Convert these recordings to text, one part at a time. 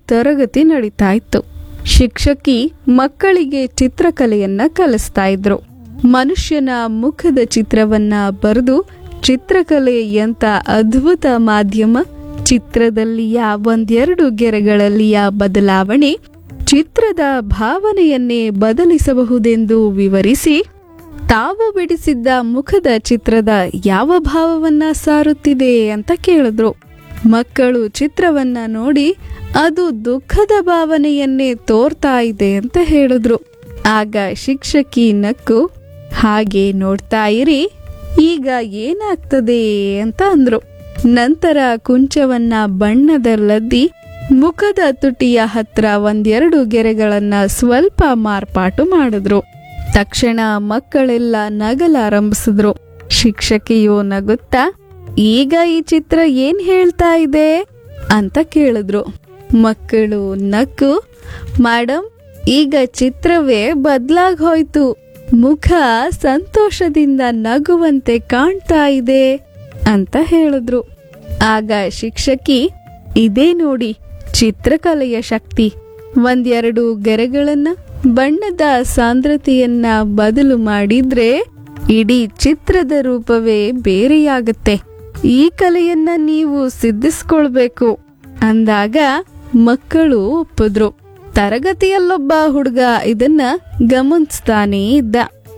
ತರಗತಿ ನಡೀತಾ ಇತ್ತು ಶಿಕ್ಷಕಿ ಮಕ್ಕಳಿಗೆ ಚಿತ್ರಕಲೆಯನ್ನ ಕಲಿಸ್ತಾ ಇದ್ರು ಮನುಷ್ಯನ ಮುಖದ ಚಿತ್ರವನ್ನ ಬರೆದು ಚಿತ್ರಕಲೆ ಎಂತ ಅದ್ಭುತ ಮಾಧ್ಯಮ ಚಿತ್ರದಲ್ಲಿಯ ಒಂದೆರಡು ಗೆರೆಗಳಲ್ಲಿಯ ಬದಲಾವಣೆ ಚಿತ್ರದ ಭಾವನೆಯನ್ನೇ ಬದಲಿಸಬಹುದೆಂದು ವಿವರಿಸಿ ತಾವು ಬಿಡಿಸಿದ್ದ ಮುಖದ ಚಿತ್ರದ ಯಾವ ಭಾವವನ್ನ ಸಾರುತ್ತಿದೆ ಅಂತ ಕೇಳಿದ್ರು ಮಕ್ಕಳು ಚಿತ್ರವನ್ನ ನೋಡಿ ಅದು ದುಃಖದ ಭಾವನೆಯನ್ನೇ ತೋರ್ತಾ ಇದೆ ಅಂತ ಹೇಳಿದ್ರು ಆಗ ಶಿಕ್ಷಕಿ ನಕ್ಕು ಹಾಗೆ ನೋಡ್ತಾ ಇರಿ ಈಗ ಏನಾಗ್ತದೆ ಅಂತ ಅಂದ್ರು ನಂತರ ಕುಂಚವನ್ನ ಬಣ್ಣದಲ್ಲದ್ದಿ ಮುಖದ ತುಟಿಯ ಹತ್ರ ಒಂದೆರಡು ಗೆರೆಗಳನ್ನ ಸ್ವಲ್ಪ ಮಾರ್ಪಾಟು ಮಾಡಿದ್ರು ತಕ್ಷಣ ಮಕ್ಕಳೆಲ್ಲ ನಗಲಾರಂಭಿಸಿದ್ರು ಶಿಕ್ಷಕಿಯು ನಗುತ್ತಾ ಈಗ ಈ ಚಿತ್ರ ಏನ್ ಹೇಳ್ತಾ ಇದೆ ಅಂತ ಕೇಳಿದ್ರು ಮಕ್ಕಳು ನಕ್ಕು ಮೇಡಮ್ ಈಗ ಚಿತ್ರವೇ ಬದ್ಲಾಗ್ ಹೋಯ್ತು ಮುಖ ಸಂತೋಷದಿಂದ ನಗುವಂತೆ ಕಾಣ್ತಾ ಇದೆ ಅಂತ ಹೇಳಿದ್ರು ಆಗ ಶಿಕ್ಷಕಿ ಇದೇ ನೋಡಿ ಚಿತ್ರಕಲೆಯ ಶಕ್ತಿ ಒಂದೆರಡು ಗೆರೆಗಳನ್ನ ಬಣ್ಣದ ಸಾಂದ್ರತೆಯನ್ನ ಬದಲು ಮಾಡಿದ್ರೆ ಇಡೀ ಚಿತ್ರದ ರೂಪವೇ ಬೇರೆಯಾಗುತ್ತೆ ಈ ಕಲೆಯನ್ನ ನೀವು ಸಿದ್ಧಿಸ್ಕೊಳ್ಬೇಕು ಅಂದಾಗ ಮಕ್ಕಳು ಒಪ್ಪಿದ್ರು ತರಗತಿಯಲ್ಲೊಬ್ಬ ಹುಡುಗ ಇದನ್ನ ಗಮನಿಸ್ತಾನೇ ಇದ್ದ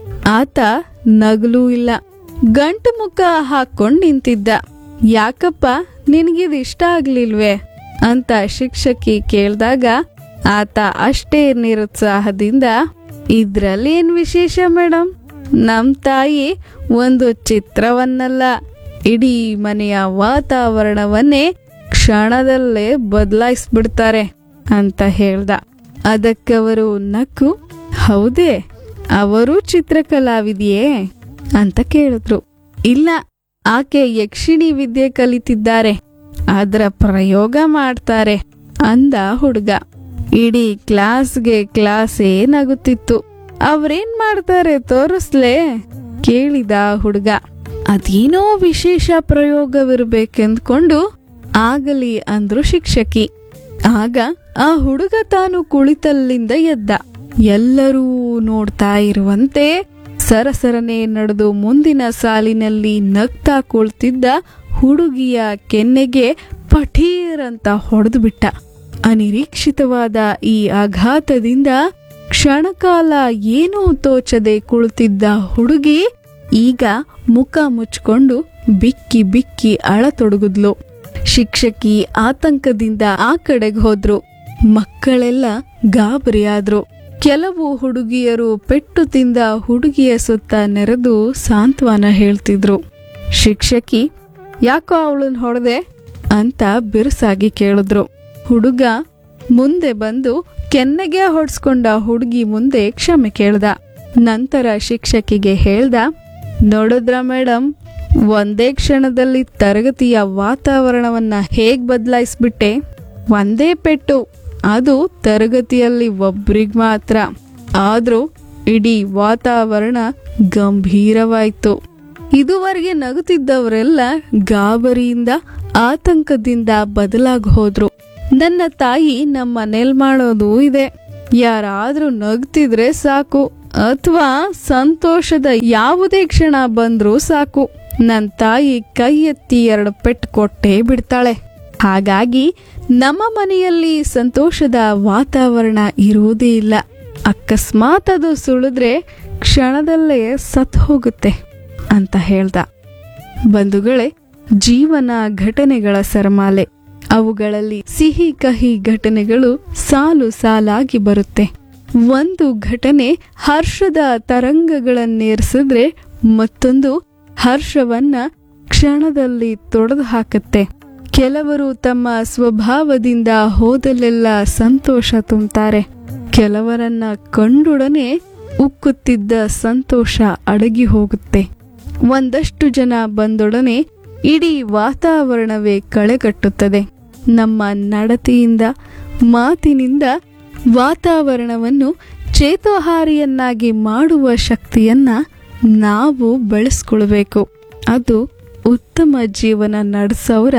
ಆತ ನಗಲೂ ಇಲ್ಲ ಗಂಟು ಮುಖ ಹಾಕೊಂಡ್ ನಿಂತಿದ್ದ ಯಾಕಪ್ಪ ನಿನಗಿದು ಇಷ್ಟ ಆಗ್ಲಿಲ್ವೇ ಅಂತ ಶಿಕ್ಷಕಿ ಕೇಳ್ದಾಗ ಆತ ಅಷ್ಟೇ ನಿರುತ್ಸಾಹದಿಂದ ಇದ್ರಲ್ಲೇನ್ ವಿಶೇಷ ಮೇಡಮ್ ನಮ್ ತಾಯಿ ಒಂದು ಚಿತ್ರವನ್ನಲ್ಲ ಇಡೀ ಮನೆಯ ವಾತಾವರಣವನ್ನೇ ಕ್ಷಣದಲ್ಲೇ ಬದಲಾಯಿಸ್ಬಿಡ್ತಾರೆ ಅಂತ ಹೇಳ್ದ ಅದಕ್ಕವರು ನಕ್ಕು ಹೌದೇ ಅವರು ಚಿತ್ರಕಲಾವಿದೆಯೇ ಅಂತ ಕೇಳಿದ್ರು ಇಲ್ಲ ಆಕೆ ಯಕ್ಷಿಣಿ ವಿದ್ಯೆ ಕಲಿತಿದ್ದಾರೆ ಅದರ ಪ್ರಯೋಗ ಮಾಡ್ತಾರೆ ಅಂದ ಹುಡುಗ ಇಡೀ ಕ್ಲಾಸ್ಗೆ ಕ್ಲಾಸೇ ನಗುತ್ತಿತ್ತು ಅವ್ರೇನ್ ಮಾಡ್ತಾರೆ ತೋರಿಸ್ಲೇ ಕೇಳಿದ ಹುಡುಗ ಅದೇನೋ ವಿಶೇಷ ಪ್ರಯೋಗವಿರ್ಬೇಕೆಂದ್ಕೊಂಡು ಆಗಲಿ ಅಂದ್ರು ಶಿಕ್ಷಕಿ ಆಗ ಆ ಹುಡುಗ ತಾನು ಕುಳಿತಲ್ಲಿಂದ ಎದ್ದ ಎಲ್ಲರೂ ನೋಡ್ತಾ ಇರುವಂತೆ ಸರಸರನೆ ನಡೆದು ಮುಂದಿನ ಸಾಲಿನಲ್ಲಿ ನಗ್ತಾ ಕುಳಿತಿದ್ದ ಹುಡುಗಿಯ ಕೆನ್ನೆಗೆ ಪಠೀರ್ ಅಂತ ಹೊಡೆದು ಬಿಟ್ಟ ಅನಿರೀಕ್ಷಿತವಾದ ಈ ಆಘಾತದಿಂದ ಕ್ಷಣಕಾಲ ಏನೂ ತೋಚದೆ ಕುಳಿತಿದ್ದ ಹುಡುಗಿ ಈಗ ಮುಖ ಮುಚ್ಕೊಂಡು ಬಿಕ್ಕಿ ಬಿಕ್ಕಿ ಅಳತೊಡಗಿದ್ಲು ಶಿಕ್ಷಕಿ ಆತಂಕದಿಂದ ಆ ಕಡೆಗೆ ಹೋದ್ರು ಮಕ್ಕಳೆಲ್ಲ ಗಾಬರಿಯಾದ್ರು ಕೆಲವು ಹುಡುಗಿಯರು ಪೆಟ್ಟು ತಿಂದ ಹುಡುಗಿಯ ಸುತ್ತ ನೆರೆದು ಸಾಂತ್ವನ ಹೇಳ್ತಿದ್ರು ಶಿಕ್ಷಕಿ ಯಾಕೋ ಅವಳನ್ನ ಹೊಡೆದೆ ಅಂತ ಬಿರುಸಾಗಿ ಕೇಳಿದ್ರು ಹುಡುಗ ಮುಂದೆ ಬಂದು ಕೆನ್ನೆಗೆ ಹೊಡ್ಸ್ಕೊಂಡ ಹುಡುಗಿ ಮುಂದೆ ಕ್ಷಮೆ ಕೇಳ್ದ ನಂತರ ಶಿಕ್ಷಕಿಗೆ ಹೇಳ್ದ ನೋಡಿದ್ರ ಮೇಡಮ್ ಒಂದೇ ಕ್ಷಣದಲ್ಲಿ ತರಗತಿಯ ವಾತಾವರಣವನ್ನ ಹೇಗ್ ಬದಲಾಯಿಸ್ಬಿಟ್ಟೆ ಒಂದೇ ಪೆಟ್ಟು ಅದು ತರಗತಿಯಲ್ಲಿ ಒಬ್ರಿಗ್ ಮಾತ್ರ ಆದ್ರೂ ಇಡೀ ವಾತಾವರಣ ಗಂಭೀರವಾಯ್ತು ಇದುವರೆಗೆ ನಗುತ್ತಿದ್ದವರೆಲ್ಲ ಗಾಬರಿಯಿಂದ ಆತಂಕದಿಂದ ಬದಲಾಗಿ ಹೋದ್ರು ನನ್ನ ತಾಯಿ ನಮ್ಮ ಮನೇಲಿ ಮಾಡೋದು ಇದೆ ಯಾರಾದ್ರೂ ನಗ್ತಿದ್ರೆ ಸಾಕು ಅಥವಾ ಸಂತೋಷದ ಯಾವುದೇ ಕ್ಷಣ ಬಂದ್ರೂ ಸಾಕು ನನ್ನ ತಾಯಿ ಕೈ ಎತ್ತಿ ಎರಡು ಪೆಟ್ಟು ಕೊಟ್ಟೇ ಬಿಡ್ತಾಳೆ ಹಾಗಾಗಿ ನಮ್ಮ ಮನೆಯಲ್ಲಿ ಸಂತೋಷದ ವಾತಾವರಣ ಇರುವುದೇ ಇಲ್ಲ ಅಕಸ್ಮಾತ್ ಅದು ಸುಳಿದ್ರೆ ಕ್ಷಣದಲ್ಲೇ ಸತ್ ಹೋಗುತ್ತೆ ಅಂತ ಹೇಳ್ದ ಬಂಧುಗಳೇ ಜೀವನ ಘಟನೆಗಳ ಸರಮಾಲೆ ಅವುಗಳಲ್ಲಿ ಸಿಹಿ ಕಹಿ ಘಟನೆಗಳು ಸಾಲು ಸಾಲಾಗಿ ಬರುತ್ತೆ ಒಂದು ಘಟನೆ ಹರ್ಷದ ತರಂಗಗಳನ್ನೇರಿಸಿದ್ರೆ ಮತ್ತೊಂದು ಹರ್ಷವನ್ನ ಕ್ಷಣದಲ್ಲಿ ತೊಡೆದು ಹಾಕುತ್ತೆ ಕೆಲವರು ತಮ್ಮ ಸ್ವಭಾವದಿಂದ ಹೋದಲ್ಲೆಲ್ಲ ಸಂತೋಷ ತುಂಬ್ತಾರೆ ಕೆಲವರನ್ನ ಕಂಡೊಡನೆ ಉಕ್ಕುತ್ತಿದ್ದ ಸಂತೋಷ ಅಡಗಿ ಹೋಗುತ್ತೆ ಒಂದಷ್ಟು ಜನ ಬಂದೊಡನೆ ಇಡೀ ವಾತಾವರಣವೇ ಕಳೆಗಟ್ಟುತ್ತದೆ ನಮ್ಮ ನಡತೆಯಿಂದ ಮಾತಿನಿಂದ ವಾತಾವರಣವನ್ನು ಚೇತೋಹಾರಿಯನ್ನಾಗಿ ಮಾಡುವ ಶಕ್ತಿಯನ್ನ ನಾವು ಬೆಳೆಸ್ಕೊಳ್ಬೇಕು ಅದು ಉತ್ತಮ ಜೀವನ ನಡೆಸೋರ